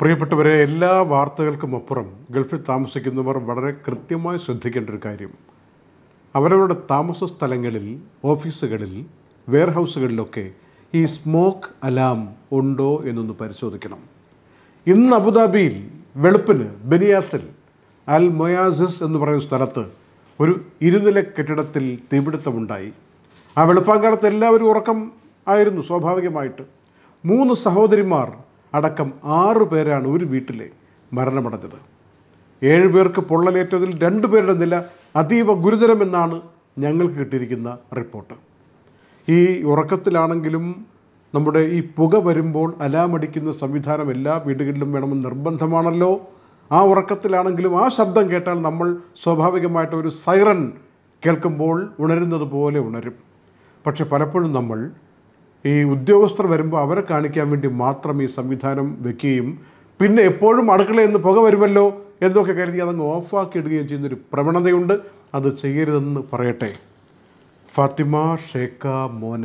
പ്രിയപ്പെട്ടവരെ എല്ലാ വാർത്തകൾക്കും അപ്പുറം ഗൾഫിൽ താമസിക്കുന്നവർ വളരെ കൃത്യമായി ശ്രദ്ധിക്കേണ്ട ഒരു കാര്യം അവരവരുടെ താമസ സ്ഥലങ്ങളിൽ ഓഫീസുകളിൽ വെയർഹൗസുകളിലൊക്കെ ഈ സ്മോക്ക് അലാം ഉണ്ടോ എന്നൊന്ന് പരിശോധിക്കണം ഇന്ന് അബുദാബിയിൽ വെളുപ്പിന് ബനിയാസിൽ അൽ മൊയാസിസ് എന്ന് പറയുന്ന സ്ഥലത്ത് ഒരു ഇരുനില കെട്ടിടത്തിൽ തീപിടുത്തമുണ്ടായി ആ വെളുപ്പാങ്കാലത്ത് എല്ലാവരും ഉറക്കം ആയിരുന്നു സ്വാഭാവികമായിട്ട് മൂന്ന് സഹോദരിമാർ അടക്കം ആറ് പേരാണ് ഒരു വീട്ടിലെ മരണമടഞ്ഞത് ഏഴ് പേർക്ക് പൊള്ളലേറ്റതിൽ രണ്ടു പേരുടെ നില അതീവ ഗുരുതരമെന്നാണ് ഞങ്ങൾക്ക് കിട്ടിയിരിക്കുന്ന റിപ്പോർട്ട് ഈ ഉറക്കത്തിലാണെങ്കിലും നമ്മുടെ ഈ പുക വരുമ്പോൾ അലാമടിക്കുന്ന സംവിധാനം എല്ലാ വീടുകളിലും വേണമെന്ന് നിർബന്ധമാണല്ലോ ആ ഉറക്കത്തിലാണെങ്കിലും ആ ശബ്ദം കേട്ടാൽ നമ്മൾ സ്വാഭാവികമായിട്ട് ഒരു സൈറൻ കേൾക്കുമ്പോൾ ഉണരുന്നത് പോലെ ഉണരും പക്ഷെ പലപ്പോഴും നമ്മൾ ഈ ഉദ്യോഗസ്ഥർ വരുമ്പോൾ അവരെ കാണിക്കാൻ വേണ്ടി മാത്രം ഈ സംവിധാനം വെക്കുകയും പിന്നെ എപ്പോഴും അടുക്കളയിൽ നിന്ന് പുക വരുമല്ലോ എന്നൊക്കെ കരുതി അതങ്ങ് ഓഫാക്കി ഇടുകയും ചെയ്യുന്നൊരു പ്രവണതയുണ്ട് അത് ചെയ്യരുതെന്ന് പറയട്ടെ ഫാത്തിമ ഷേഖ മോന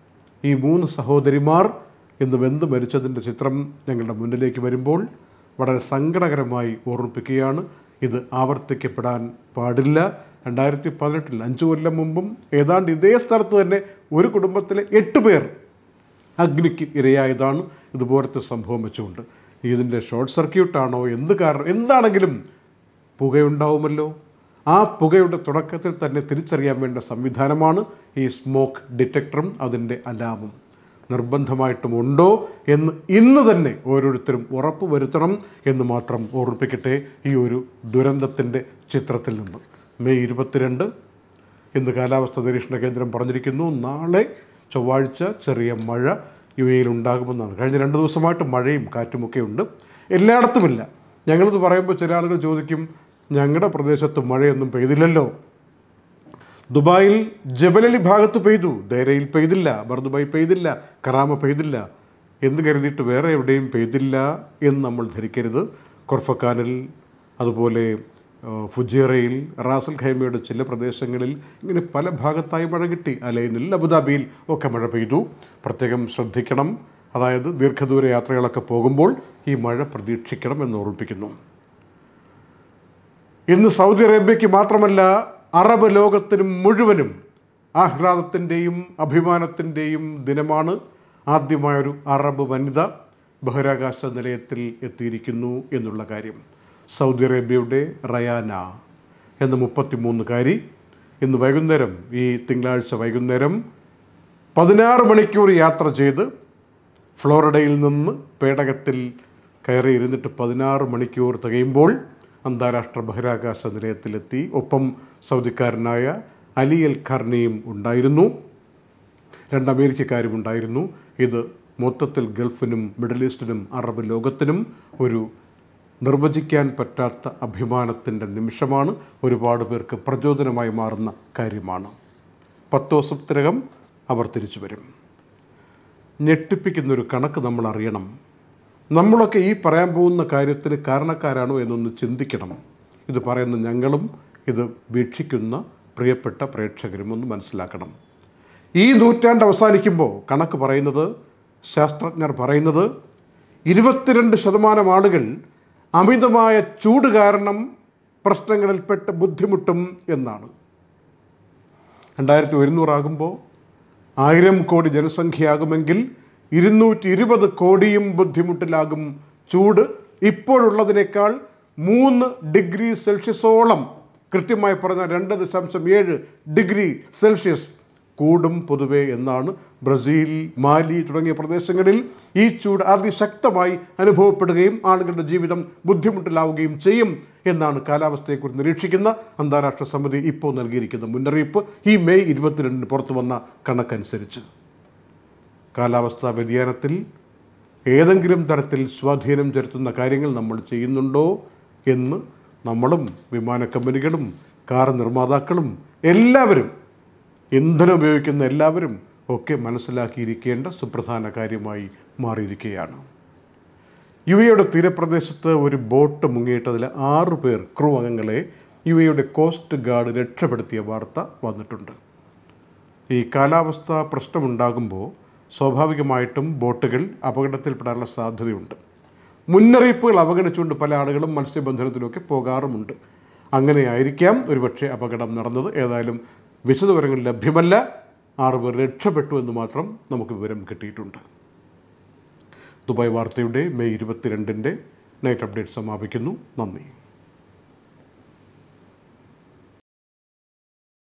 ഈ മൂന്ന് സഹോദരിമാർ ഇന്ന് വെന്ത് മരിച്ചതിൻ്റെ ചിത്രം ഞങ്ങളുടെ മുന്നിലേക്ക് വരുമ്പോൾ വളരെ സങ്കടകരമായി ഓർമ്മിപ്പിക്കുകയാണ് ഇത് ആവർത്തിക്കപ്പെടാൻ പാടില്ല രണ്ടായിരത്തി പതിനെട്ടിൽ അഞ്ച് കൊല്ലം മുമ്പും ഏതാണ്ട് ഇതേ സ്ഥലത്ത് തന്നെ ഒരു കുടുംബത്തിലെ എട്ട് പേർ അഗ്നിക്ക് ഇരയായതാണ് ഇതുപോലത്തെ സംഭവം വെച്ചുകൊണ്ട് ഇതിൻ്റെ ഷോർട്ട് സർക്യൂട്ടാണോ എന്ത് കാരണം എന്താണെങ്കിലും പുകയുണ്ടാവുമല്ലോ ആ പുകയുടെ തുടക്കത്തിൽ തന്നെ തിരിച്ചറിയാൻ വേണ്ട സംവിധാനമാണ് ഈ സ്മോക്ക് ഡിറ്റക്ടറും അതിൻ്റെ അലാമും നിർബന്ധമായിട്ടും ഉണ്ടോ എന്ന് ഇന്ന് തന്നെ ഓരോരുത്തരും ഉറപ്പ് വരുത്തണം എന്ന് മാത്രം ഓർമ്മിപ്പിക്കട്ടെ ഈ ഒരു ദുരന്തത്തിൻ്റെ ചിത്രത്തിൽ നിന്ന് മെയ് ഇരുപത്തിരണ്ട് ഇന്ന് കാലാവസ്ഥാ നിരീക്ഷണ കേന്ദ്രം പറഞ്ഞിരിക്കുന്നു നാളെ ചൊവ്വാഴ്ച ചെറിയ മഴ യു എയിൽ ഉണ്ടാകുമെന്നാണ് കഴിഞ്ഞ രണ്ട് ദിവസമായിട്ട് മഴയും കാറ്റുമൊക്കെ ഉണ്ട് എല്ലായിടത്തുമില്ല ഞങ്ങളിത് പറയുമ്പോൾ ചില ആളുകൾ ചോദിക്കും ഞങ്ങളുടെ പ്രദേശത്ത് മഴയൊന്നും പെയ്തില്ലല്ലോ ദുബായിൽ ജബലലി ഭാഗത്ത് പെയ്തു ദേരയിൽ പെയ്തില്ല ബർദുബായി പെയ്തില്ല കറാമ പെയ്തില്ല എന്ന് കരുതിയിട്ട് വേറെ എവിടെയും പെയ്തില്ല എന്ന് നമ്മൾ ധരിക്കരുത് കൊർഫക്കാനിൽ അതുപോലെ ഏഹ്, ഫുജേറയിൽ റാസൽ ഖൈമയുടെ ചില പ്രദേശങ്ങളിൽ ഇങ്ങനെ പല ഭാഗത്തായി മഴ കിട്ടി അലൈനിൽ അബുദാബിയിൽ ഒക്കെ മഴ പെയ്തു പ്രത്യേകം ശ്രദ്ധിക്കണം അതായത് ദീർഘദൂര യാത്രകളൊക്കെ പോകുമ്പോൾ ഈ മഴ പ്രതീക്ഷിക്കണം എന്ന് ഓർമ്മിപ്പിക്കുന്നു ഇന്ന് സൗദി അറേബ്യയ്ക്ക് മാത്രമല്ല അറബ് ലോകത്തിനും മുഴുവനും ആഹ്ലാദത്തിൻ്റെയും അഭിമാനത്തിൻ്റെയും ദിനമാണ് ആദ്യമായൊരു അറബ് വനിത ബഹിരാകാശ നിലയത്തിൽ എത്തിയിരിക്കുന്നു എന്നുള്ള കാര്യം സൗദി അറേബ്യയുടെ റയാന എന്ന മുപ്പത്തിമൂന്നുകാരി ഇന്ന് വൈകുന്നേരം ഈ തിങ്കളാഴ്ച വൈകുന്നേരം പതിനാറ് മണിക്കൂർ യാത്ര ചെയ്ത് ഫ്ലോറിഡയിൽ നിന്ന് പേടകത്തിൽ കയറി ഇരുന്നിട്ട് പതിനാറ് മണിക്കൂർ തികയുമ്പോൾ അന്താരാഷ്ട്ര ബഹിരാകാശ നിലയത്തിലെത്തി ഒപ്പം സൗദിക്കാരനായ അലി എൽ ഖർണിയും ഉണ്ടായിരുന്നു രണ്ട് അമേരിക്കക്കാരും ഉണ്ടായിരുന്നു ഇത് മൊത്തത്തിൽ ഗൾഫിനും മിഡിൽ ഈസ്റ്റിനും അറബ് ലോകത്തിനും ഒരു നിർവചിക്കാൻ പറ്റാത്ത അഭിമാനത്തിൻ്റെ നിമിഷമാണ് ഒരുപാട് പേർക്ക് പ്രചോദനമായി മാറുന്ന കാര്യമാണ് പത്ത് ദിവസത്തിനകം അവർ തിരിച്ചു വരും ഞെട്ടിപ്പിക്കുന്നൊരു കണക്ക് നമ്മൾ അറിയണം നമ്മളൊക്കെ ഈ പറയാൻ പോകുന്ന കാര്യത്തിന് കാരണക്കാരാണോ എന്നൊന്ന് ചിന്തിക്കണം ഇത് പറയുന്ന ഞങ്ങളും ഇത് വീക്ഷിക്കുന്ന പ്രിയപ്പെട്ട പ്രേക്ഷകരും ഒന്ന് മനസ്സിലാക്കണം ഈ നൂറ്റാണ്ട് അവസാനിക്കുമ്പോൾ കണക്ക് പറയുന്നത് ശാസ്ത്രജ്ഞർ പറയുന്നത് ഇരുപത്തിരണ്ട് ശതമാനം ആളുകൾ അമിതമായ ചൂട് കാരണം പ്രശ്നങ്ങളിൽപ്പെട്ട് ബുദ്ധിമുട്ടും എന്നാണ് രണ്ടായിരത്തി ഒരുന്നൂറാകുമ്പോൾ ആയിരം കോടി ജനസംഖ്യയാകുമെങ്കിൽ ഇരുന്നൂറ്റി ഇരുപത് കോടിയും ബുദ്ധിമുട്ടിലാകും ചൂട് ഇപ്പോഴുള്ളതിനേക്കാൾ മൂന്ന് ഡിഗ്രി സെൽഷ്യസോളം കൃത്യമായി പറഞ്ഞ രണ്ട് ദശാംശം ഏഴ് ഡിഗ്രി സെൽഷ്യസ് കൂടും പൊതുവെ എന്നാണ് ബ്രസീൽ മാലി തുടങ്ങിയ പ്രദേശങ്ങളിൽ ഈ ചൂട് അതിശക്തമായി അനുഭവപ്പെടുകയും ആളുകളുടെ ജീവിതം ബുദ്ധിമുട്ടിലാവുകയും ചെയ്യും എന്നാണ് കാലാവസ്ഥയെക്കുറിച്ച് നിരീക്ഷിക്കുന്ന അന്താരാഷ്ട്ര സമിതി ഇപ്പോൾ നൽകിയിരിക്കുന്ന മുന്നറിയിപ്പ് ഈ മെയ് ഇരുപത്തിരണ്ടിന് പുറത്തു വന്ന കണക്കനുസരിച്ച് കാലാവസ്ഥാ വ്യതിയാനത്തിൽ ഏതെങ്കിലും തരത്തിൽ സ്വാധീനം ചെലുത്തുന്ന കാര്യങ്ങൾ നമ്മൾ ചെയ്യുന്നുണ്ടോ എന്ന് നമ്മളും വിമാന കമ്പനികളും കാർ നിർമ്മാതാക്കളും എല്ലാവരും ഇന്ധനം ഉപയോഗിക്കുന്ന എല്ലാവരും ഒക്കെ മനസ്സിലാക്കിയിരിക്കേണ്ട സുപ്രധാന കാര്യമായി മാറിയിരിക്കുകയാണ് യു എയുടെ തീരപ്രദേശത്ത് ഒരു ബോട്ട് മുങ്ങിയിട്ടതിൽ ആറു പേർ ക്രൂ അംഗങ്ങളെ യു എയുടെ കോസ്റ്റ് ഗാർഡ് രക്ഷപ്പെടുത്തിയ വാർത്ത വന്നിട്ടുണ്ട് ഈ കാലാവസ്ഥ പ്രശ്നമുണ്ടാകുമ്പോൾ സ്വാഭാവികമായിട്ടും ബോട്ടുകൾ അപകടത്തിൽപ്പെടാനുള്ള സാധ്യതയുണ്ട് മുന്നറിയിപ്പുകൾ അവഗണിച്ചുകൊണ്ട് പല ആളുകളും മത്സ്യബന്ധനത്തിലൊക്കെ പോകാറുമുണ്ട് അങ്ങനെയായിരിക്കാം ഒരുപക്ഷെ അപകടം നടന്നത് ഏതായാലും വിശദവിവരങ്ങൾ ലഭ്യമല്ല ആറുപേർ രക്ഷപ്പെട്ടു എന്ന് മാത്രം നമുക്ക് വിവരം കിട്ടിയിട്ടുണ്ട് ദുബായ് വാർത്തയുടെ മെയ് ഇരുപത്തിരണ്ടിൻ്റെ നൈറ്റ് അപ്ഡേറ്റ് സമാപിക്കുന്നു നന്ദി